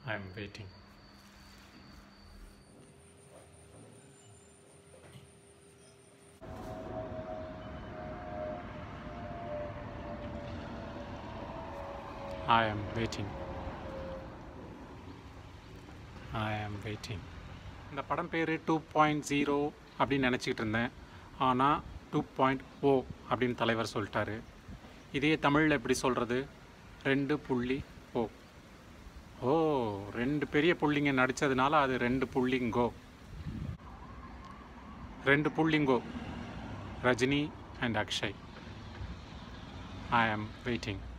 I am waiting. I am waiting. I am waiting. இந்த படம் பேர் டூ பாயிண்ட் ஜீரோ அப்படின்னு நினச்சிக்கிட்டு இருந்தேன் ஆனால் டூ பாயிண்ட் ஓ அப்படின்னு தலைவர் சொல்லிட்டாரு இதே தமிழில் எப்படி சொல்கிறது ரெண்டு புள்ளி ஓ ஓ ரெண்டு பெரிய புள்ளிங்க நடித்ததுனால அது ரெண்டு புள்ளிங்கோ ரெண்டு புள்ளிங்கோ Rajini and Akshay I am waiting